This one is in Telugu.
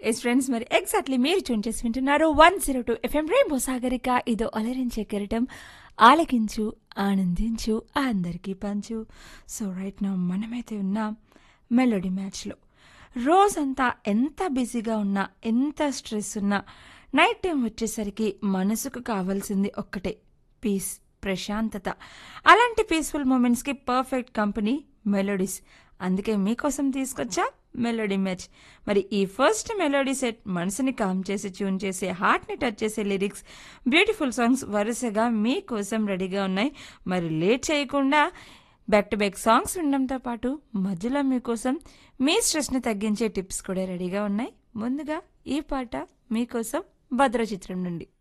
ఎస్ ఫ్రెండ్స్ మరి ఎగ్జాక్ట్లీ మీరు చూన్ చేసి వింటున్నారు one zero two FM rainbow Sagarika ఇదో అలరించే కెరటం ఆలకించు ఆనందించు అందరికీ పంచు సో రైట్ నా మనమైతే ఉన్నాం మెలోడీ మ్యాచ్లో రోజంతా ఎంత బిజీగా ఉన్నా ఎంత స్ట్రెస్ ఉన్నా నైట్ టైం వచ్చేసరికి మనసుకు కావాల్సింది ఒక్కటే పీస్ ప్రశాంతత అలాంటి పీస్ఫుల్ మూమెంట్స్కి పర్ఫెక్ట్ కంపెనీ మెలోడీస్ అందుకే మీకోసం తీసుకొచ్చా మెలోడీ మ్యాచ్ మరి ఈ ఫస్ట్ మెలోడీ సెట్ మనసుని కామ్ చేసి ట్యూన్ చేసే హార్ట్ని టచ్ చేసే లిరిక్స్ బ్యూటిఫుల్ సాంగ్స్ వరుసగా మీకోసం రెడీగా ఉన్నాయి మరి లేట్ చేయకుండా బ్యాక్ టు బ్యాక్ సాంగ్స్ వినడంతో పాటు మధ్యలో మీకోసం మీ స్ట్రెస్ని తగ్గించే టిప్స్ కూడా రెడీగా ఉన్నాయి ముందుగా ఈ పాట మీకోసం భద్ర చిత్రం నుండి